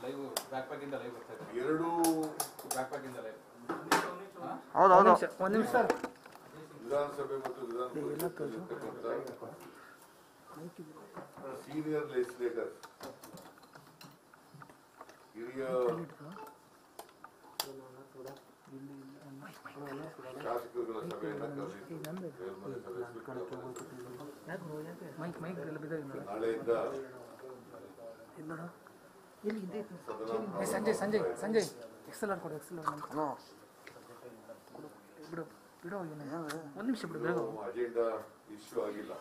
Live back pack ಇಂದ live ಬರ್ತಾ ಇದೆ ಎರಡು ಬ್ಯಾಕ್ ಪ್ಯಾಕ್ ಇಂದ ಲೈವ್ ಹೌದು ಹೌದು ಒಂದು ನಿಮಿಷ ಸರ್ ವಿಧಾನಸಭೆ ಮತ್ತು ವಿಧಾನ ಪರಿಷತ್ತಿರ್ತಕ್ಕಂಥ ಸೀನಿಯರ್ ಲೆಜಿಸ್ಲೇಟರ್ ಹಿರಿಯ ಶಾಸಕರುಗಳ ಸಭೆಯನ್ನ ಕರೆದಿದ್ದು ಮೇಲ್ಮನೆ ಸಭೆ ಸ್ಪೀಕರ್ ಸಭೆ. ಮೈಕ್ ಮೈಕ್ ಎಲ್ಲ ಬಿದ್ದಿದೆ ನಾಳೆಯಿಂದ ಎಲ್ಲಿ ಇದೆ ಸದನ ಏ, ಸಂಜಯ್ ಸಂಜಯ್ ಸಂಜಯ್ ಎಕ್ಸೆಲ್ ಆರ್ ಕೊಡು ಎಕ್ಸೆಲ್ ಆರ್ ಹಲೋ ಬಿಡು ಬಿಡು ಏನು ಒಂದು ನಿಮಿಷ ಬಿಡು ಬೇಗ ಹೋಗು. ಅಜೆಂಡಾ ಇಶ್ಯೂ ಆಗಿಲ್ಲ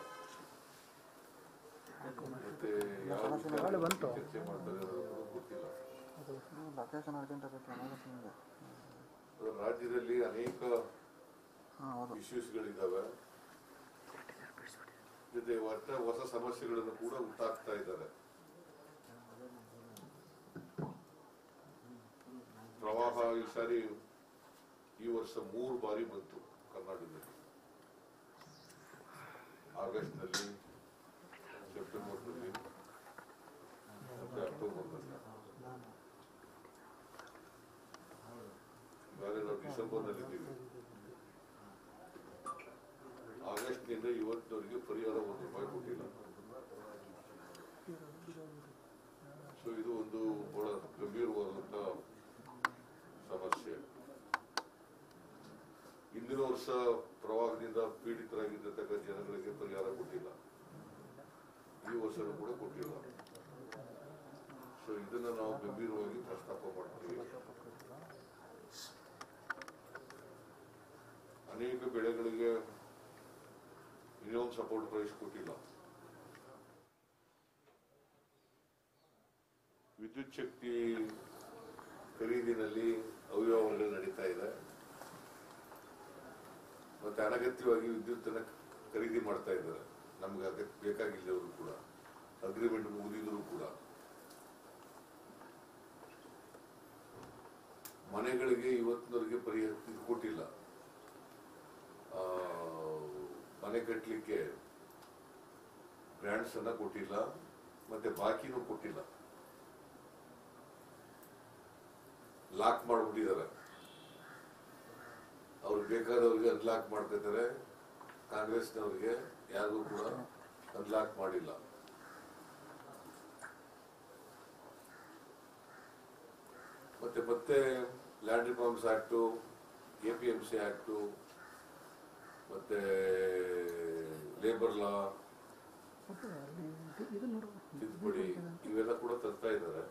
ಮತ್ತೆ ಯಾವ ವಿಚಾರ ನಾಳೆ ಬಂತು. ಚರ್ಚೆ ಮಾಡ್ತಾರೆ ಅನ್ನೋದು ಗೊತ್ತಿಲ್ಲ ಲೊಕೇಶನ್ ಅರ್ಜೆಂಟ್ ಆಗತ್ತೆ ನಿಮಗೆ ಅದು ರಾಜ್ಯದಲ್ಲಿ ಅನೇಕ ಹಾಂ ಹೌದು ಇಶ್ಯೂಸ್ಗಳಿದ್ದಾವೆ ಜೊತೆ ಹೊಸ ಹೊಸ ಸಮಸ್ಯೆಗಳನ್ನು ಕೂಡ ಹುಟ್ಟಾಕ್ತಾ ಇದ್ದಾರೆ ಪ್ರವಾಹ ಈ ಸಾರಿ ಈ ವರ್ಷ ಮೂರು ಬಾರಿ ಬಂತು ಕರ್ನಾಟಕದಲ್ಲಿ ಆಗಸ್ಟ್ನಲ್ಲಿ ಸೆಪ್ಟೆಂಬರ್ನಲ್ಲಿ ಮತ್ತೆ ಅಕ್ಟೋಬರ್ನಲ್ಲಿ ಈಗಾಗಲೇ ನಾವು ಡಿಸೆಂಬರ್ನಲ್ಲಿದ್ದೀವಿ ಆಗಸ್ಟ್ನಿಂದ ಇವತ್ತಿನವರೆಗೆ ಪರಿಹಾರ ಒಂದು ರೂಪಾಯಿ ಕೊಟ್ಟಿಲ್ಲ ಸೊ ಇದು ಒಂದು ಬಹಳ ಗಂಭೀರವಾದಂತ ಸಮಸ್ಯೆ ಹಿಂದಿನ ವರ್ಷ ಪ್ರವಾಹದಿಂದ ಪೀಡಿತರಾಗಿರ್ತಕ್ಕಂಥ ಜನಗಳಿಗೆ ಪರಿಹಾರ ಕೊಟ್ಟಿಲ್ಲ ಈ ವರ್ಷನೂ ಕೂಡ ಕೊಟ್ಟಿಲ್ಲ ಸೊ ಇದನ್ನ ನಾವು ಗಂಭೀರವಾಗಿ ಪ್ರಸ್ತಾಪ ಮಾಡ್ತೀವಿ ಅನೇಕ ಬೆಳೆಗಳಿಗೆ ಇನ್ನೊಂದು ಸಪೋರ್ಟ್ ಪ್ರೈಸ್ ಕೊಟ್ಟಿಲ್ಲ ವಿದ್ಯುತ್ ಶಕ್ತಿ ಖರೀದಿನಲ್ಲಿ ಅವ್ಯವಹಾರಗಳು ನಡೀತಾ ಇದೆ ಮತ್ತೆ ಅನಗತ್ಯವಾಗಿ ವಿದ್ಯುತ್ ಅನ್ನ ಖರೀದಿ ಮಾಡ್ತಾ ಇದ್ದಾರೆ ನಮ್ಗೆ ಅಗತ್ಯ ಬೇಕಾಗಿಲ್ಲವರು ಕೂಡ ಅಗ್ರಿಮೆಂಟ್ ಮುಗಿದಿದ್ರು ಕೂಡ ಮನೆಗಳಿಗೆ ಇವತ್ತಿನವರೆಗೆ ಪರಿಹಾರ ಇದು ಕೊಟ್ಟಿಲ್ಲ ಆ, ಮನೆ ಕಟ್ಟಲಿಕ್ಕೆ ಗ್ರಾಂಟ್ಸ್ ಅನ್ನ ಕೊಟ್ಟಿಲ್ಲ ಮತ್ತೆ ಬಾಕಿನೂ ಕೊಟ್ಟಿಲ್ಲ ಲಾಕ್ ಮಾಡ್ಬಿಟ್ಟಿದ್ದಾರೆ ಅವ್ರಿಗೆ ಬೇಕಾದವ್ರಿಗೆ ಅನ್ಲಾಕ್ ಮಾಡ್ತಿದ್ದಾರೆ ಕಾಂಗ್ರೆಸ್ನವ್ರಿಗೆ ಯಾರಿಗೂ ಕೂಡ ಅನ್ಲಾಕ್ ಮಾಡಿಲ್ಲ ಮತ್ತೆ ಮತ್ತೆ land reforms act A P M C act ಮತ್ತೆ ಲೇಬರ್ ಲಾ ಒಟ್ಟು ಅಲ್ಲಿ ಇದು- ಇದು ನೋಡು ತಿದ್ದುಪಡಿ ಇವೆಲ್ಲ ಕೂಡ ತರ್ತಾ ಇದ್ದಾರೆ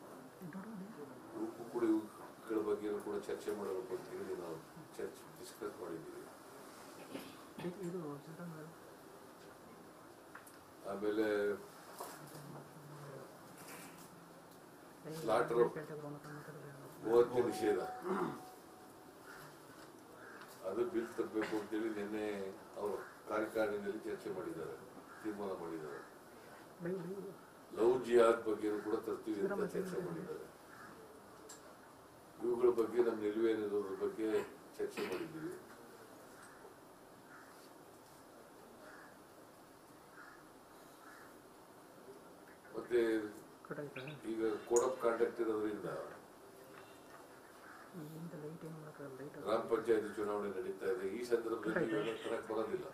ಉಪ್ಪು ಕುಡಿ ಇವುಗಳ ಬಗ್ಗೆ ಕೂಡ ಚರ್ಚೆ ಮಾಡಬೇಕು ಅಂತ ಹೇಳಿ ನಾವು ಚರ್ಚೆ ಡಿಸ್ಕಸ್ ಮಾಡಿದ್ದೀವಿ ಇದು- ಇದು ಸಿಸ್ಟಮ್ ಆಮೇಲೆ ಸ್ಲಾಟರ್ ಮೂವತ್ತು ನಿಷೇಧ ಅದು ಬಿಲ್ ತರಬೇಕು ಅಂತೇಳಿ ನಿನ್ನೆ ಅವರು ಕಾರ್ಯಕಾರಿಣಿಯಲ್ಲಿ ಚರ್ಚೆ ಮಾಡಿದ್ದಾರೆ ತೀರ್ಮಾನ ಮಾಡಿದ್ದಾರೆ ಲವ್ ಜಿಹಾದ್ ಬಗ್ಗೆ ಕೂಡ ತರ್ತೀವಿ ಅಂತ ಚರ್ಚೆ ಮಾಡಿದ್ದಾರೆ ಇವುಗಳ ಬಗ್ಗೆ ನಮ್ಮ ನಿಲುವೇನಿರೋದ್ರ ಬಗ್ಗೆ ಚರ್ಚೆ ಮಾಡಿದ್ದೀವಿ ಮತ್ತೆ ಕಟಾಯ್ತಾ ಈಗ ಕೋಡ್ ಆಫ್ ಕಾಂಡಕ್ಟ್ ಇರೋದ್ರಿಂದ ಇಂಥ ಲೈಟ್ ಏನು ಮಾಡೋಕ್ಕಾಗಲ್ಲ ಲೈಟ್ ಗ್ರಾಮ ಪಂಚಾಯತಿ ಚುನಾವಣೆ ನಡೀತಾ ಇದೆ ಈ ಸಂದರ್ಭದಲ್ಲಿ ಇವೆಲ್ಲ ತರಕ್ ಬರೋದಿಲ್ಲ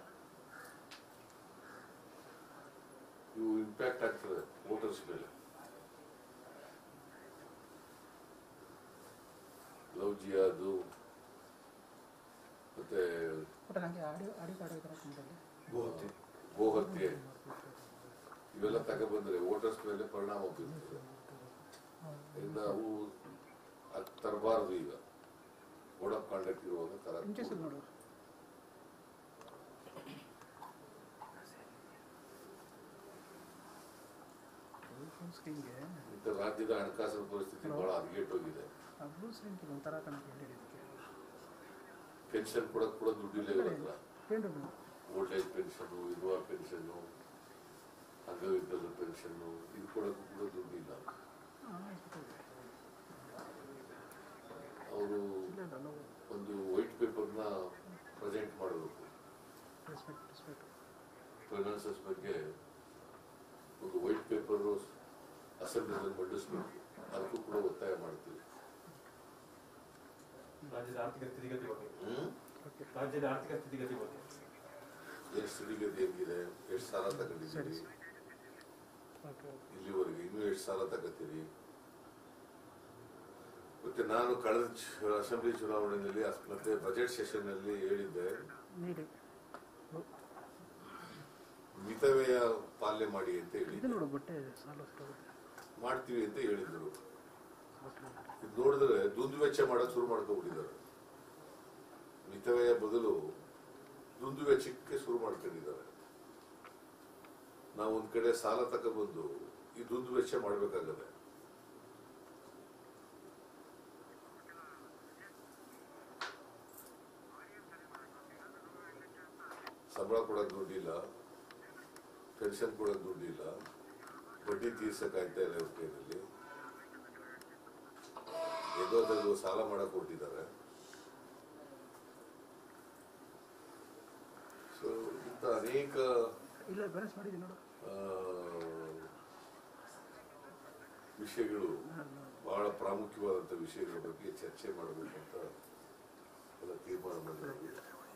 ಇವು ಇಂಪ್ಯಾಕ್ಟ್ ಆಗ್ತದೆ ವೋಟರ್ಸ್ ಮೇಲೆ ಲವ್ ಜಿಯಾದು ಮತ್ತೆ ಒಟ್ಟು ನನಗೆ ಆಡಿಯೋ ಆಡಿಯೋ ಕಾರ್ಡ್ ಐತರ ಕಂಪಲ್ಲಿ ಗೋಹತ್ಯೆ ಇವೆಲ್ಲ ತಗೊಬಂದ್ರೆ ವೋಟರ್ಸ್ ಮೇಲೆ ಪರಿಣಾಮ ಬೀರ್ತದೆ ಇಂದ ಅವು ಅದ್ ತರಬಾರದು ಈಗ ಕೋಡ್ ಆಫ್ ಕಾಂಡಕ್ಟ್ ಇರುವಾಗ ತರ ಇಂಚಸ್ ನೋಡು ಸ್ಕ್ರೀನ್ಗೆ ಇಂಥ ರಾಜ್ಯದ ಹಣಕಾಸಿನ ಪರಿಸ್ಥಿತಿ ಬಹಳ ಹದಗೆಟ್ಟೋಗಿದೆ ಆ ಬ್ಲೂ ಸ್ಕ್ರೀನ್ಗೆ ಒಂಥರ ಕಣಕ್ಕೆ ಹೇಳಿದ್ದಕ್ಕೆ ಪೆನ್ಷನ್ ಕೊಡಕ್ ಕೂಡ ದುಡ್ಡಿಲ್ಲ ಇವ್ರ ಹತ್ರ ಪೇಂಟ್ ಓಲ್ಡ್ ಏಜ್ ಪೆನ್ಷನ್ ವಿಧವಾ ಪೆನ್ಷನ್ ಅಂಗವಿಕಲರ ಪೆನ್ಷನ್ ಇದು ಕೊಡಕ್ಕೂ ಕೂಡ ದುಡ್ಡಿಲ್ಲ ಅವರು ಇಲ್ಲ ಇಲ್ಲ ನಾವು ಒಂದು ವೈಟ್ ಪೇಪರ್ನ ಪ್ರೆಸೆಂಟ್ ಮಾಡಬೇಕು ರೆಸ್ಪೆಕ್ಟ್ ರೆಸ್ಪೆಕ್ಟ್ ಫೈನಾನ್ಸಸ್ ಬಗ್ಗೆ ಒಂದು ವೈಟ್ ಪೇಪರ್ ಅಸೆಂಬ್ಲಿನಲ್ಲಿ ಮಂಡಿಸ್ಬೇಕು ಅದಕ್ಕೂ ಕೂಡ ಒತ್ತಾಯ ಮಾಡ್ತೀವಿ ರಾಜ್ಯದ ಆರ್ಥಿಕ ಸ್ಥಿತಿಗತಿ ಬಗ್ಗೆ ಹ್ಮ್ ಓಕೆ ರಾಜ್ಯದ ಆರ್ಥಿಕ ಸ್ಥಿತಿಗತಿ ಬಗ್ಗೆ ಎಷ್ಟು ಸ್ಥಿತಿಗತಿ ಹೆಂಗಿದೆ ಎಷ್ಟು ಸಾಲ ತಗೊಂಡಿದ್ದೀರಿ ಓಕೆ ಇಲ್ಲಿವರೆಗೆ ಇನ್ನೂ ಎಷ್ಟು ಸಾಲ ತಗೋತೀರಿ ಮತ್ತೆ ನಾನು ಕಳೆದ ಚು- ಅಸೆಂಬ್ಲಿ ಚುನಾವಣೆಯಲ್ಲಿ ಅಸ್- ಮತ್ತೆ ಬಜೆಟ್ ಸೆಷನ್ ನಲ್ಲಿ ಹೇಳಿದ್ದೆ ನೀಡಿ ಮಿತವ್ಯಯ ಪಾಲನೆ ಮಾಡಿ ಅಂತ ಇದು ಹೇಳಿದ್ದೆ ನೋಡು ಬಟ್ಟೆ ಸಾಲ ಹೋಗುತ್ತೆ ಮಾಡ್ತೀವಿ ಅಂತ ಹೇಳಿದ್ರು ಇದು ನೋಡಿದ್ರೆ ದುಂದು ವೆಚ್ಚ ಮಾಡೋಕೆ ಶುರು ಮಾಡ್ಕೊಂಡ್ಬಿಟ್ಟಿದ್ದಾರೆ ಮಿತವ್ಯಯ ಬದಲು ದುಂದು ವೆಚ್ಚಕ್ಕೆ ಶುರು ಮಾಡ್ಕೊಂಡಿದ್ದಾರೆ ನಾವು ಒಂದ್ ಕಡೆ ಸಾಲ ತಗೊಬಂದು ಈ ದುಂದು ವೆಚ್ಚ ಮಾಡ್ಬೇಕಾಗದೆ ಸಂಬಳ ಕೊಡಕ್ ದುಡ್ಡಿಲ್ಲ ಪೆನ್ಷನ್ ಕೊಡಕ್ ದುಡ್ಡಿಲ್ಲ ಬಡ್ಡಿ ತೀರ್ಸಕ್ ಆಯ್ತಾ ಇಲ್ಲ ಇವ್ರ ಕೈಯಲ್ಲಿ ಎದೋದಲ್ಲೂ ಸಾಲ ಮಾಡಕ್ ಕೊಟ್ಟಿದ್ದಾರೆ ಸೊ ಇಂಥ ಅನೇಕ ಇಲ್ಲ ಬ್ಯಾಲೆನ್ಸ್ ಮಾಡಿದ್ದೀನಿ ನೋಡು ಆ, ವಿಷಯಗಳು ಬಹಳ ಪ್ರಾಮುಖ್ಯವಾದಂಥ ವಿಷಯಗಳ ಬಗ್ಗೆ ಚರ್ಚೆ ಮಾಡಬೇಕು ಅಂತ ಎಲ್ಲ ತೀರ್ಮಾನ ಮಾಡಿದ್ವಿ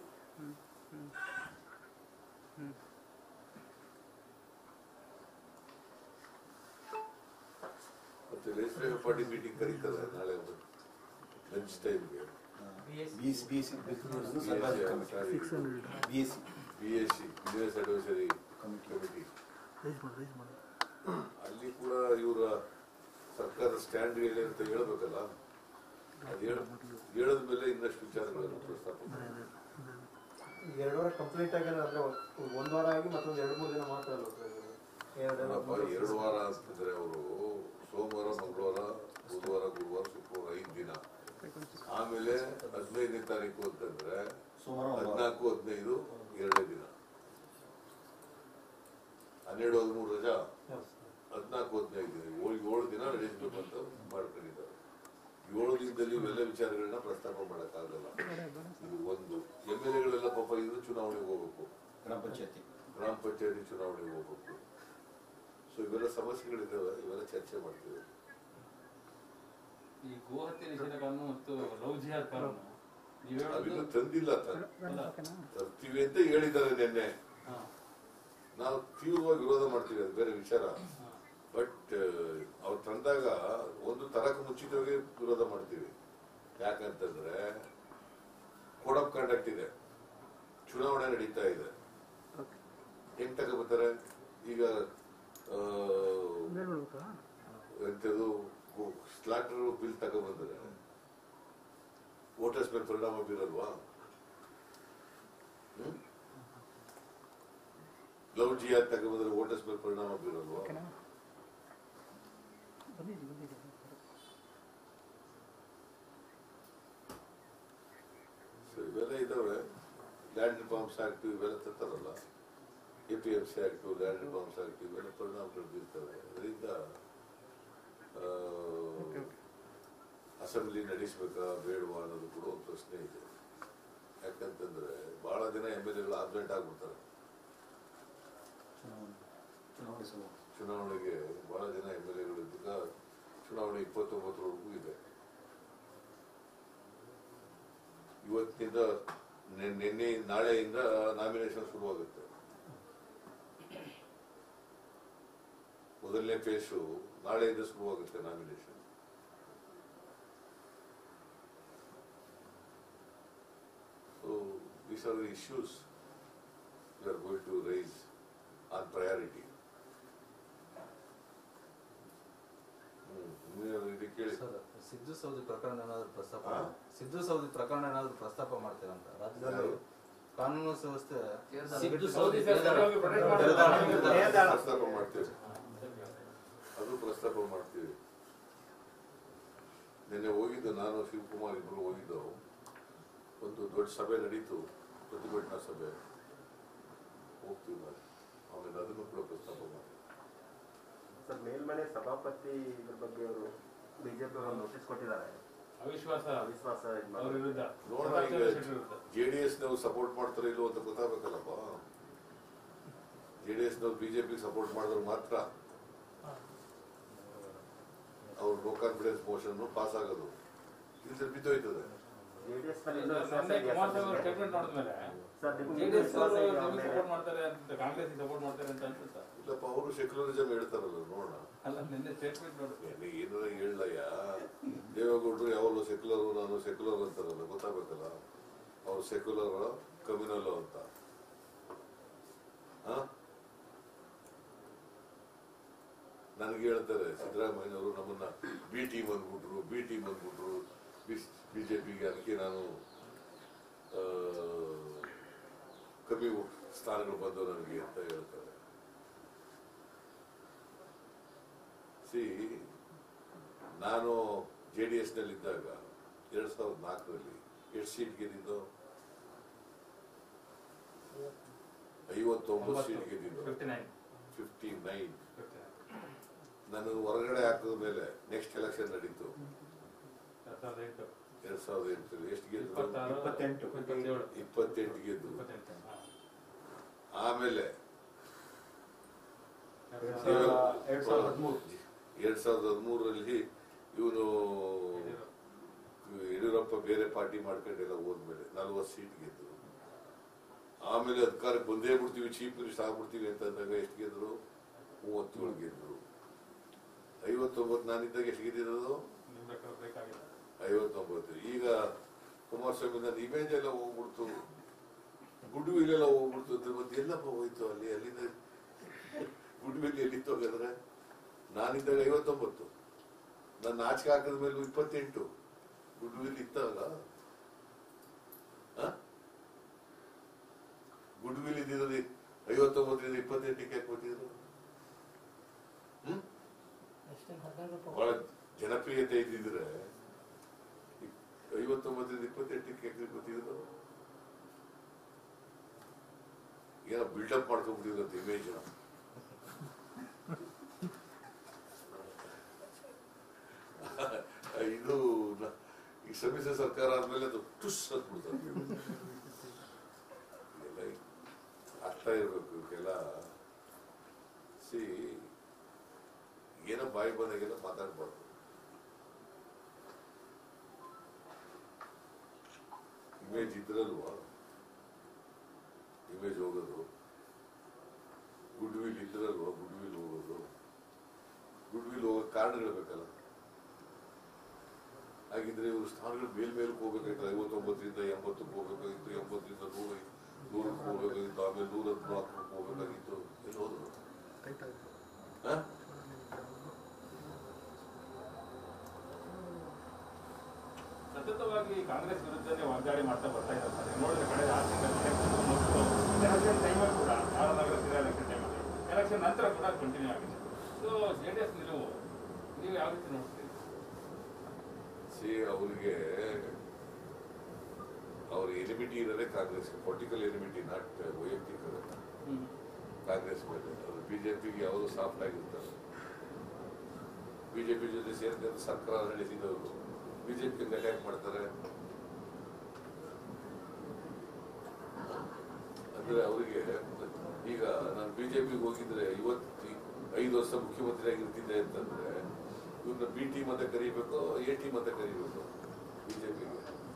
ಮತ್ತೆ ಲೆಜಿಸ್ಲೇಟಿವ್ ಪಾರ್ಟಿ ಮೀಟಿಂಗ್ ಕರೀತಾರೆ ನಾಳೆ ಲಂಚ್ ಟೈಮ್ಗೆ six hundred B S C business advisory committee raise ಮಾಡಿ ರೈಸ್ ಮಾಡಿ ಅಲ್ಲಿ ಕೂಡ ಇವರ ಸರ್ಕಾರದ ಸ್ಟ್ಯಾಂಡ್ ಹೇಳಿ ಅಂತ ಹೇಳ್ಬೇಕಲ್ಲ ಅದು ಹೇಳ ಹೇಳದ ಮೇಲೆ ಇನ್ನಷ್ಟು ವಿಚಾರಗಳನ್ನು ಪ್ರಸ್ತಾಪ ಮಾಡಿ. ಎರಡೂವರೆ ಕಂಪ್ಲೀಟ್ ಆಗಿಲ್ಲ ಅಂದ್ರೆ ಒಂದ್ ವಾರ ಆಗಿ ಮತ್ತೊಂದು ಎರಡು ಮೂರು ದಿನ ಮಾತ್ರ ಅಲ್ವಾ ಸರ್ ಇದು? ಎರಡು ಅಲ್ಲಪ್ಪ, ಎರಡು ವಾರ ಅಂತಂದ್ರೆ ಅವರು ಸೋಮವಾರ ಮಂಗಳವಾರ ಬುಧವಾರ ಗುರುವಾರ ಶುಕ್ರವಾರ ಐದು ದಿನ ಆಮೇಲೆ ಹದಿನೈದನೇ ತಾರೀಕು ಅಂತಂದ್ರೆ ಹದಿನಾಲ್ಕು ಹದಿನೈದು ಎರಡೇ ದಿನ ಹನ್ನೆರಡು ಹದಿಮೂರು ರಜಾ ಹದಿನಾಲ್ಕು ಹದಿನೈದು ದಿನ ಏಳು ಏಳು ದಿನ ನಡೆಸಬೇಕು ಅಂತ ಮಾಡ್ಕೊಂಡಿದ್ದಾರೆ ಏಳು ದಿನದಲ್ಲಿ ಇವೆಲ್ಲ ವಿಚಾರಗಳನ್ನ ಪ್ರಸ್ತಾಪ ಮಾಡಕ್ಕಾಗಲ್ಲ ಇದು ಒಂದು ಎಂ ಎಲ್ ಎಗಳೆಲ್ಲ ಪಾಪ ಇದು ಚುನಾವಣೆಗೆ ಹೋಗ್ಬೇಕು ಗ್ರಾಮ ಪಂಚಾಯತಿ ಗ್ರಾಮ ಪಂಚಾಯತಿ ಚುನಾವಣೆಗೆ ಹೋಗ್ಬೇಕು ಸೊ ಇವೆಲ್ಲ ಸಮಸ್ಯೆಗಳಿದ್ದಾವೆ ಇವೆಲ್ಲ ಚರ್ಚೆ ಮಾಡ್ತೀವಿ ಈ ಗೋಹತ್ಯೆ ನಿಷೇಧ ಕಾನೂನು ಮತ್ತು ಲವ್ ಜಿಹಾದ್ ಕಾನೂನು ನೀವು ಅವಿನ್ನೂ ಹೇಳೋದು ತಂದಿಲ್ಲ ತಾನೆ ಅಲ್ಲ ತರ್ತೀವಿ ಅಂತ ಹೇಳಿದ್ದಾರೆ ನಿನ್ನೆ ಹಾ, ನಾವು ತೀವ್ರವಾಗಿ ವಿರೋಧ ಮಾಡ್ತೀವಿ ಅದು ಬೇರೆ ವಿಚಾರ ಹಾ. ಬಟ್ ಅವ್ರು ತಂದಾಗ ಒಂದು ತರಕ ಮುಂಚಿತವಾಗಿ ವಿರೋಧ ಮಾಡ್ತೀವಿ ಯಾಕಂತಂದ್ರೆ ಕೋಡ್ ಆಫ್ ಕಂಡಕ್ಟ್ ಇದೆ ಚುನಾವಣೆ ನಡೀತಾ ಇದೆ ಹೆಂಗ್ ತಗೋಬರ್ತಾರೆ ಈಗ ಆ, ಮೇಲ್ ಮಾಡ್ಬೇಕಾ ಎಂಥದ್ದು ಸ್ಲಾಟರ್ ಬಿಲ್ ತಗೊಂಡ್ಬಂದ್ರೆ ವೋಟರ್ಸ್ ಮೇಲೆ ಪರಿಣಾಮ ಬೀರಲ್ವಾ ಹ್ಮ್? ಲವ್ ಜಿಯಾದ್ ತಗೊಂಡ್ಬಂದ್ರೆ ವೋಟರ್ಸ್ ಮೇಲೆ ಪರಿಣಾಮ ಬೀರಲ್ವಾ ಓಕೆನಾ ಬಂದಿದ್ದೀವಿ ಬಂದಿದ್ದೀವಿ So ಇವೆಲ್ಲ ಇದಾವೆ ಲ್ಯಾಂಡ್ ರಿಫಾರ್ಮ್ಸ್ ಆಕ್ಟ್ ಇವೆಲ್ಲ ತರ್ತಾರಲ್ಲ A P F C act land reforms act ಇವೆಲ್ಲ ಪರಿಣಾಮಗಳು ಬೀರ್ತವೆ ಅದರಿಂದ ಓಕೆ ಓಕೆ ಅಸೆಂಬ್ಲಿ ನಡೆಸಬೇಕಾ ಬೇಡವಾ ಅನ್ನೋದು ಕೂಡ ಒಂದು ಪ್ರಶ್ನೆ ಇದೆ ಯಾಕಂತಂದ್ರೆ ಬಹಳ ದಿನ ಎಮ್ ಎಲ್ ಎಗಳು ಆಬ್ಸೆಂಟ್ ಆಗ್ಬಿಡ್ತಾರೆ ಚುನಾವಣೆ ಸಭೆ ಚುನಾವಣೆಗೆ ಬಹಳ ದಿನ ಎಮ್ ಎಲ್ ಎಗಳು ಇದ್ದಾಗ ಚುನಾವಣೆ ಇಪ್ಪತ್ತೊಂಬತ್ತರವರೆಗೂ ಇದೆ ಇವತ್ತಿನಿಂದ ನೆ- ನಿನ್ನೆ ನಾಳೆಯಿಂದ ನಾಮಿನೇಷನ್ ಶುರುವಾಗುತ್ತೆ ಮೊದಲನೇ ಫೇಸು ನಾಳೆಯಿಂದ ಶುರುವಾಗುತ್ತೆ nomination so these are the issues we are going to raise on priority hmm ಕೇಳಿ ಸರ್ ಸಿದ್ದು ಸೌದಿ ಪ್ರಕರಣ ಏನಾದ್ರು ಪ್ರಸ್ತಾಪ ಹಾ? ಸಿದ್ದು ಸೌದಿ ಪ್ರಕರಣ ಏನಾದ್ರು ಪ್ರಸ್ತಾಪ ಮಾಡ್ತೀರಂತ ರಾಜ್ಯದಲ್ಲಿ ಯಾರು? ಕಾನೂನು ವ್ಯವಸ್ಥೆ ಸಿದ್ದು ಸೌದಿ ಸೌದಿ ಸರ್ಕಾರವಾಗಿ protect ಮಾಡ್ತಾರೆ. ತೆರೆದಾಳ- ತೆರೆದಾಳ. ಪ್ರಸ್ತಾಪ ಮಾಡ್ತೇವೆ ಅದು ಪ್ರಸ್ತಾಪ ಮಾಡ್ತೀವಿ ನಿನ್ನೆ ಹೋಗಿದ್ದು ನಾನು ಶಿವಕುಮಾರ್ ಇಬ್ರು ಹೋಗಿದ್ದೆವು ಒಂದು ದೊಡ್ಡ ಸಭೆ ನಡೀತು ಪ್ರತಿಭಟನಾ ಸಭೆ ಹೋಗ್ತೀವಿ ನಾವು ಆಮೇಲೆ ಅದನ್ನು ಕೂಡ ಪ್ರಸ್ತಾಪ ಮಾಡ್ತೀವಿ ಸರ್ ಮೇಲ್ಮನೆ ಸಭಾಪತಿ ಇದ್ರ ಬಗ್ಗೆ ಅವರು ಬಿಜೆಪಿ ಅವರು ನೋಟಿಸ್ ಕೊಟ್ಟಿದ್ದಾರೆ ಅವಿಶ್ವಾಸ ಅವಿಶ್ವಾಸ ಇದ್ ಅವ್ರ ಮಾಡಿ. ವಿರುದ್ಧ ನೋಡೋಣ ಈಗ ಜೆ ಡಿ ಎಸ್ ನವರು ಸಪೋರ್ಟ್ ಮಾಡ್ತಾರೆ ಇಲ್ಲೋ ಅಂತ ಗೊತ್ತಾಗಬೇಕಲ್ಲಪ್ಪ ಜೆ ಡಿ ಎಸ್ ನವ್ರು ಬಿಜೆಪಿ ಸಪೋರ್ಟ್ ಮಾಡಿದ್ರೆ ಮಾತ್ರ ಅವ್ರ ನೋ ಕಾನ್ಫಿಡೆನ್ಸ್ ಮೋಷನ್ ಪಾಸ್ ಆಗೋದು ಇಲ್ಲಿ ಬಿದ್ದೋಯ್ತದೆ ಮೊನ್ನೆ ಕುಮಾರಸ್ವಾಮಿ ಅವ್ರ ಸ್ಟೇಟ್ಮೆಂಟ್ ನೋಡಿದ್ಮೇಲೆ ಜೆಡಿಎಸ್ ಅವರು ಸಪೋರ್ಟ್ ಮಾಡ್ತಾರೆ ಅಂತ ಕಾಂಗ್ರೆಸ್ ಸಪೋರ್ಟ್ ಮಾಡ್ತಾರೆ ಅಂತ ಅನ್ಸುತ್ತಾ ಇಲ್ಲಪ್ಪ ಅವರು ಸೆಕ್ಯುಲರಿಸಮ್ ಹೇಳ್ತಾರಲ್ಲ ನೋಡೋಣ ಅಲ್ಲ ನಿನ್ನೆ ಸ್ಟೇಟ್ಮೆಂಟ್ ನೋಡಿದ್ವಿ ಏನೇ ಏನಾರ ಹೇಳಯ್ಯ ದೇವೇಗೌಡರು ಯಾವಾಗಲೂ ಸೆಕ್ಯುಲರ್ ನಾನು ಸೆಕ್ಯುಲರ್ ಅಂತಾರಲ್ಲ ಗೊತ್ತಾಗಬೇಕಲ್ಲ ಅವ್ರು ಸೆಕ್ಯುಲರ್ ಕಮ್ಯುನಲ್ ಅಂತ ಹ? ನನಗೆ ಹೇಳ್ತಾರೆ ಸಿದ್ದರಾಮಯ್ಯನವರು ನಮ್ಮನ್ನ ಬಿ ಟೀಮ್ ಅಂದ್ಬಿಟ್ರು ಬಿ ಟೀಮ್ ಅಂದ್ಬಿಟ್ರು ಬಿಜೆಪಿಗೆ ಅದಕ್ಕೆ ನಾನು ಆ, ಕಮ್ಮಿ ಸ್ಥಾನಗಳು ಬಂದು ನನಗೆ ಅಂತ ಹೇಳ್ತಾರೆ ಸಿ ನಾನು ಜೆ ಡಿ ಎಸ್ ನಲ್ಲಿದ್ದಾಗ ಎರಡ್ ಸಾವಿರದ ನಾಲ್ಕರಲ್ಲಿ ಎಷ್ಟು ಸೀಟ್ ಗೆದ್ದಿದ್ದು ಐವತ್ತೊಂಬತ್ತು ಸೀಟ್ ಗೆದ್ದಿದ್ದು fifty nine fifty nine fifty nine ನಾನು ಹೊರಗಡೆ ಹಾಕಿದ ಮೇಲೆ ನೆಕ್ಸ್ಟ್ ಎಲೆಕ್ಷನ್ ನಡೀತು ಎರಡ್ ಸಾವಿರದ ಎಂಟು ಎರಡ್ ಸಾವಿರದ ಎಂಟರಲ್ಲಿ ಎಷ್ಟು ಗೆದ್ದು ಇಪ್ಪತ್ತಾರು ಇಪ್ಪತ್ತೆಂಟು. ಇಪ್ಪತ್ತೇಳು ಇಪ್ಪತ್ತೆಂಟು ಗೆದ್ದು ಇಪ್ಪತ್ತೆಂಟು ಹಾ. ಆಮೇಲೆ ಎರಡ್ ಸಾವಿರದ ಎರಡ್ ಸಾವಿರದ ಹದಿಮೂರು ಎರಡ್ ಸಾವಿರದ ಹದಿಮೂರರಲ್ಲಿ ಇವನು ಯಡಿಯೂರಪ್ಪ ಬೇರೆ ಪಾರ್ಟಿ ಮಾಡ್ಕೊಂಡೆಲ್ಲ ಹೋದ್ಮೇಲೆ ನಲ್ವತ್ತು ಸೀಟ್ ಗೆದ್ದು ಆಮೇಲೆ ಅಧಿಕಾರಕ್ಕೆ ಬಂದೇ ಬಿಡ್ತೀವಿ ಚೀಫ್ ಮಿನಿಸ್ಟರ್ ಆಗ್ಬಿಡ್ತೀವಿ ಅಂತ ಅಂದಾಗ ಎಷ್ಟು ಗೆದ್ರು ಮೂವತ್ತೇಳು ಗೆದ್ರು ಐವತ್ತೊಂಬತ್ತು ನಾನಿದ್ದಾಗ ಎಷ್ಟು ಗೆದ್ದಿರೋದು ನಿಮ್ ಲೆಕ್ಕ ಬೇಕಾಗಿಲ್ಲ ಐವತ್ತೊಂಬತ್ತು ಈಗ ಕುಮಾರಸ್ವಾಮಿ ನನ್ನ ಇಮೇಜ್ ಎಲ್ಲ ಹೋಗ್ಬಿಡ್ತು ಗುಡ್ ವಿಲ್ ಎಲ್ಲ ಹೋಗ್ಬಿಡ್ತು ಅಂದ್ರೆ ಮತ್ತೆ ಎಲ್ಲಪ್ಪ ಹೋಯ್ತು ಅಲ್ಲಿ ಅಲ್ಲಿಂದ ಗುಡ್ ವಿಲ್ ಎಲ್ಲಿತ್ತು ಹಾಗಾದ್ರೆ ನಾನಿದ್ದಾಗ ಐವತ್ತೊಂಬತ್ತು ನನ್ನ ಆಚೆ ಹಾಕಿದ ಮೇಲೆ ಇಪ್ಪತ್ತೆಂಟು ಗುಡ್ ವಿಲ್ ಇತ್ತಲ್ಲ ಗುಡ್ ವಿಲ್ ಇದ್ದಿದ್ರೆ ಐವತ್ತೊಂಬತ್ತರಿಂದ ಇಪ್ಪತ್ತೆಂಟಕ್ಕೆ ಯಾಕೆ ಕೊಟ್ಟಿದ್ರು ಹ್ಮ್ ಬಹಳ ಜನಪ್ರಿಯತೆ ಇದ್ದಿದ್ರೆ ಐವತ್ತೊಂಬತ್ತರಿಂದ ಇಪ್ಪತ್ತೆಂಟಕ್ಕೆ ಯಾಕೆ ಗೊತ್ತಿದ್ರು ಏನೋ ಬಿಲ್ಡಪ್ ಮಾಡ್ಕೊಂಡ್ಬಿಟ್ಟಿದ್ರಂತೆ ಇಮೇಜ್ ಇದು ನ- ಈ ಸಮ್ಮಿಶ್ರ ಸರ್ಕಾರ ಆದ್ಮೇಲೆ ಅದು ಟುಸ್ ಅಂದ್ಬಿಡ್ತಾರೆ ಎಲ್ಲ ಅರ್ಥ ಇರ್ಬೇಕು ಇವಕ್ಕೆಲ್ಲ ಸಿ ಏನೋ ಬಾಯಿ ಬಂದಾಗೆಲ್ಲ ಮಾತಾಡ್ಬಾರ್ದು ಇಮೇಜ್ ಇದ್ರಲ್ವಾ ಇಮೇಜ್ ಹೋಗೋದು ಗುಡ್ ವಿಲ್ ಇದ್ರಲ್ವಾ ಗುಡ್ ವಿಲ್ ಹೋಗೋದು ಗುಡ್ ವಿಲ್ ಹೋಗೋ ಕಾರಣಗಳು ಬೇಕಲ್ಲ ಹಾಗಿದ್ರೆ ಇವರು ಸ್ಥಾನಗಳು ಮೇಲ್ ಮೇಲಕ್ಕೆ ಹೋಗ್ಬೇಕಾಗಿತ್ತು ಐವತ್ತೊಂಬತ್ತರಿಂದ ಎಂಬತ್ತಕ್ಕೆ ಹೋಗ್ಬೇಕಾಗಿತ್ತು ಎಂಬತ್ತರಿಂದ ನೂರ ನೂರಕ್ಕೆ ಹೋಗ್ಬೇಕಾಗಿತ್ತು ಆಮೇಲೆ ನೂರ ಹದಿನಾಲ್ಕಕ್ಕೆ ಹೋಗ್ಬೇಕಾಗಿತ್ತು ಎಲ್ಲಿ ಹೋದ್ರು ಹ? ಸತತವಾಗಿ ಕಾಂಗ್ರೆಸ್ ವಿರುದ್ಧನೇ ವಾಗ್ದಾಳಿ ಮಾಡ್ತಾ ಬರ್ತಾ ಇದ್ದಾರೆ ಸರ್. ನೋಡಿದ್ರೆ ಕಳೆದ ಆರು ತಿಂಗಳಲ್ಲಿ ಮತ್ತು ಎಲೆಕ್ಷನ್ ಟೈಮಲ್ಲಿ ಕೂಡ ಆರನಗರ ಸಿರಾ ಎಲೆಕ್ಷನ್ ಟೈಮಲ್ಲಿ ಎಲೆಕ್ಷನ್ ನಂತರ ಕೂಡ ಕಂಟಿನ್ಯೂ ಆಗಿದೆ ಸೊ ಜೆ ಡಿ ಎಸ್ ನಿಲುವು ನೀವು ಯಾವ ರೀತಿ ನೋಡ್ತೀರಿ ಸಿ ಅವರಿಗೆ ಅವ್ರ ಎನಿಮಿಟಿ ಇರೋದೇ ಕಾಂಗ್ರೆಸ್ ಪೊಲಿಟಿಕಲ್ ಎನಿಮಿಟಿ ನಾಟ್ ವೈಯಕ್ತಿಕ ಕಾಂಗ್ರೆಸ್ ಮೇಲೆ ಅದು ಬಿಜೆಪಿಗೆ ಯಾವುದು ಸಾಫ್ಟ್ ಆಗಿರ್ತಾರೆ ಬಿಜೆಪಿ ಜೊತೆ ಸೇರ್ಕೊಂಡು ಸರ್ಕಾರ ನಡೆಸಿದವರು ಬಿಜೆಪಿ ಅಟ್ಯಾಕ್ ಮಾಡ್ತಾರೆ ಅಂದ್ರೆ ಅವರಿಗೆ ಈಗ ನಾನು ಬಿಜೆಪಿಗೆ ಹೋಗಿದ್ರೆ ಇವತ್ತು ಐದು ವರ್ಷ ಮುಖ್ಯಮಂತ್ರಿ ಆಗಿರ್ತಿದ್ದೆ ಅಂತಂದ್ರೆ ಇವ್ರನ್ನ ಬಿ ಟೀಮ್ ಅಂತ ಕರಿಬೇಕು ಎ ಟೀಮ್ ಅಂತ ಕರಿಬೇಕು ಬಿಜೆಪಿಗೆ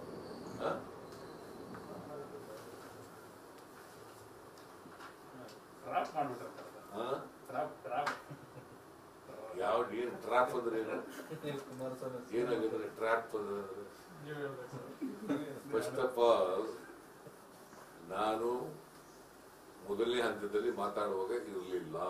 ಟ್ರಾಪ್ ಮಾಡ್ಬಿಟ್ರೆ ಸರ್ ಟ್ರಾಪ್ ಟ್ರಾಪ್ ಯಾವ ಏನ್ ಟ್ರಾಪ್ ಅಂದ್ರೆ ಏನು ಕುಮಾರಸ್ವಾಮಿ ಏನಾಗಿದ್ರೆ ಟ್ರಾಪ್ ಅಂದ್ರೆ ನೀವು ಹೇಳ್ಬೇಕು ಸರ್ ಫಸ್ಟ್ ಆಫ್ ಆಲ್ ನಾನು ಮೊದಲನೇ ಹಂತದಲ್ಲಿ ಮಾತಾಡುವಾಗ ಇರಲಿಲ್ಲ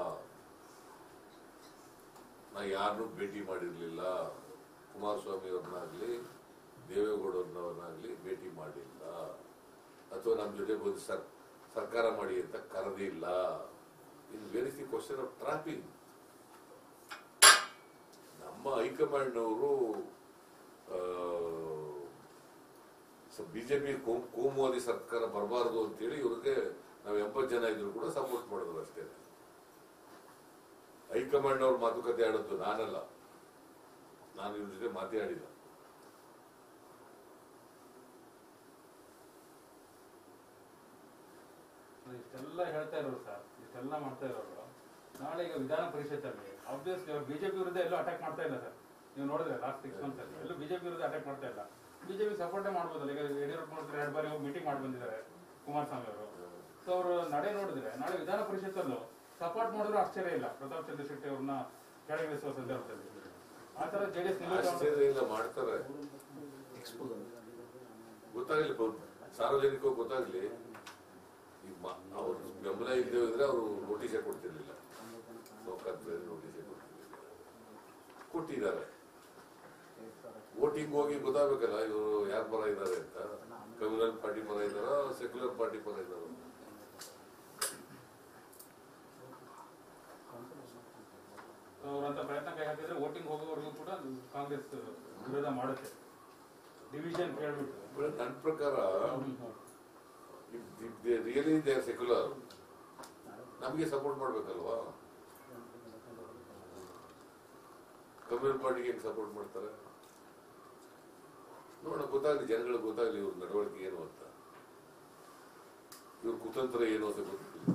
ನಾ ಯಾರನ್ನೂ ಭೇಟಿ ಮಾಡಿರ್ಲಿಲ್ಲ ಕುಮಾರಸ್ವಾಮಿ ಅವ್ರನ್ನಾಗ್ಲಿ ದೇವೇಗೌಡರನ್ನವ್ರನ್ನಾಗ್ಲಿ ಭೇಟಿ ಮಾಡಿಲ್ಲ ಅಥವಾ ನಮ್ಮ ಜೊತೆ ಬಂದು ಸರ್ ಸರ್ಕಾರ ಮಾಡಿ ಅಂತ ಕರೆದಿಲ್ಲ in very the question of trapping ನಮ್ಮ ಹೈಕಮಾಂಡ್ನವರು ಬಿಜೆಪಿ ಕೋಮುವಾದಿ ಸರ್ಕಾರ ಬರಬಾರದು ಅಂತೇಳಿ ಇವ್ರಿಗೆ ನಾವು ಎಂಬತ್ತು ಜನ ಇದ್ರು ಕೂಡ ಸಪೋರ್ಟ್ ಮಾಡಿದ್ರು ಅಷ್ಟೇ ಹೈಕಮಾಂಡ್ ಅವ್ರ ಮಾತುಕತೆ ಆಡದ್ದು ನಾನಲ್ಲ ನಾನು ಇವ್ರ ಜೊತೆ ಮಾತಾಡಿಲ್ಲ ಇಷ್ಟೆಲ್ಲ ಹೇಳ್ತಾ ಇರೋರು ಸರ್ ಇಷ್ಟೆಲ್ಲ ಮಾಡ್ತಾ ಇರೋರು ನಾಳೆ ಈಗ ವಿಧಾನ ಪರಿಷತ್ತಲ್ಲಿ ಆಬ್ವಿಯಸ್ಲಿ ಅವ್ರು ಬಿಜೆಪಿ ವಿರುದ್ಧ ಎಲ್ಲೂ ಅಟ್ಯಾಕ್ ಮಾಡ್ತಾ ಇಲ್ಲ ಸರ್ ನೀವು ನೋಡಿದ್ರೆ ಲಾಸ್ಟ್ ಸಿಕ್ಸ್ ಮಂತ್ಸ್ ಅಲ್ಲಿ ಎಲ್ಲೂ ಬಿಜೆಪಿ ವಿರುದ್ಧ ಅಟ್ಯಾಕ್ ಮಾಡ್ತಾ ಇಲ್ಲ ಬಿಜೆಪಿ ಸಪೋರ್ಟೇ ಮಾಡ್ಬೋದಲ್ಲ ಈಗ ಯಡಿಯೂರಪ್ಪ ನೋಡಿದ್ರೆ ಎರಡು ಬಾರಿ ಹೋಗಿ ಮೀಟಿಂಗ್ ಮಾಡಿ ಬಂದಿದ್ದಾರೆ ಕುಮಾರಸ್ವಾಮಿ ಅವರು ಸೊ ಅವರು ನಡೆ ನೋಡಿದ್ರೆ ನಾಳೆ ವಿಧಾನ ಪರಿಷತ್ತಲ್ಲೂ ಸಪೋರ್ಟ್ ಮಾಡಿದ್ರು ಆಶ್ಚರ್ಯ ಇಲ್ಲ ಪ್ರತಾಪ್ ಚಂದ್ರ ಶೆಟ್ಟಿ ಅವ್ರನ್ನ ಕೆಳಗಿಳಿಸುವ ಸಂದರ್ಭದಲ್ಲಿ ಆ ತರ ಜೆಡಿಎಸ್ ಆಶ್ಚರ್ಯ ಇಲ್ಲ ಮಾಡ್ತಾರೆ ಎಕ್ಸ್ಪೋಸ್ ಗೊತ್ತಾಗ್ಲಿ ಪ್ರ- ಸಾರ್ವಜನಿಕವಾಗಿ ಗೊತ್ತಾಗ್ಲಿ ಈ ಮ- ಅವ್ರ ಬೆಂಬಲ ಇಲ್ಲದೆ ಹೋದ್ರೆ ಅವರು ನೋಟಿಸೇ ಕೊಡ್ತಿರ್ಲಿಲ್ಲ ನೋಟಿಸೇ ಕೊಡ್ತಿರ್ಲಿಲ್ಲ ಕೊಟ್ಟಿದ್ದಾರೆ ವೋಟಿಂಗ್ ಹೋಗಿ ಗೊತ್ತಾಗಬೇಕಲ್ಲ ಇವರು ಯಾರ ಪರ ಇದ್ದಾರೆ ಅಂತ ಕಮ್ಯುನಲ್ ಪಾರ್ಟಿ ಪರ ಇದ್ದಾರ ಸೆಕ್ಯುಲರ್ ಪಾರ್ಟಿ ಪರ ಇದ್ದಾರ ಅವರಂತ ಪ್ರಯತ್ನ ಕೈ ಹಾಕಿದ್ರೆ ವೋಟಿಂಗ್ ಹೋಗೋವರೆಗೂ ಕೂಡ ಕಾಂಗ್ರೆಸ್ ವಿರೋಧ ಮಾಡುತ್ತೆ ಡಿವಿಷನ್ ಕೇಳ್ಬಿಟ್ಟು ನನ್ನ ಪ್ರಕಾರ ರಿಯಲಿ ದೇ ಸೆಕ್ಯುಲರ್ ನಮಗೆ ಸಪೋರ್ಟ್ ಮಾಡ್ಬೇಕಲ್ವಾ ಕಮ್ಯುನಲ್ ಪಾರ್ಟಿಗೆ ಹೆಂಗ್ ಸಪೋರ್ಟ್ ಮಾಡ್ತಾರೆ ನೋಡೋಣ ಗೊತ್ತಾಗ್ಲಿ ಜನಗಳಿಗೆ ಗೊತ್ತಾಗ್ಲಿ ಇವ್ರ ನಡವಳಿಕೆ ಏನು ಅಂತ ಇವ್ರ ಕುತಂತ್ರ ಏನು ಅಂತ ಗೊತ್ತಿಲ್ಲ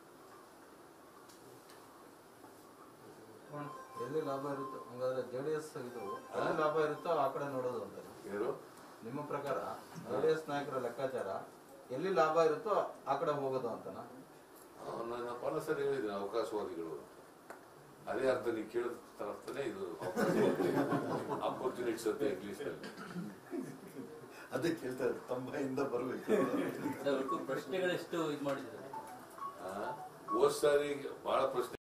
ಎಲ್ಲಿ ಲಾಭ ಇರುತ್ತೋ ಹಂಗಾದ್ರೆ ಜೆಡಿಎಸ್ ಇದು ಎಲ್ಲಿ ಲಾಭ ಇರುತ್ತೋ ಆ ಕಡೆ ನೋಡೋದು ಅಂತಾರೆ ಏನು ನಿಮ್ಮ ಪ್ರಕಾರ ಜೆಡಿಎಸ್ ನಾಯಕರ ಲೆಕ್ಕಾಚಾರ ಎಲ್ಲಿ ಲಾಭ ಇರುತ್ತೋ ಆ ಕಡೆ ಹೋಗೋದು ಅಂತನಾ ಆ, ನನ್ನ ಪಾಲ ಸರ್ ಹೇಳಿದ್ದೀನಿ ಅವಕಾಶವಾದಿಗಳು ಅಂತ. ಅದೇ ಅರ್ಥ ನೀವು ಕೇಳಿದ ಅರ್ಥನೇ ಇದು ಅಪರ್ಚುನಿಟೀಸ್ ಅಂತ ಇಂಗ್ಲಿಷ್ ನಲ್ಲಿ ಅದೇ ಕೇಳ್ತಾರೆ ತಮ್ಮ ಬಾಯಿಂದ ಬರ್ಬೇಕು ಪ್ರಶ್ನೆಗಳೆಷ್ಟು ಇದು ಮಾಡಿದ್ದಾರೆ ಆ, ಹೋದ್ ಸಾರಿ ಬಹಳ ಪ್ರಶ್ನೆ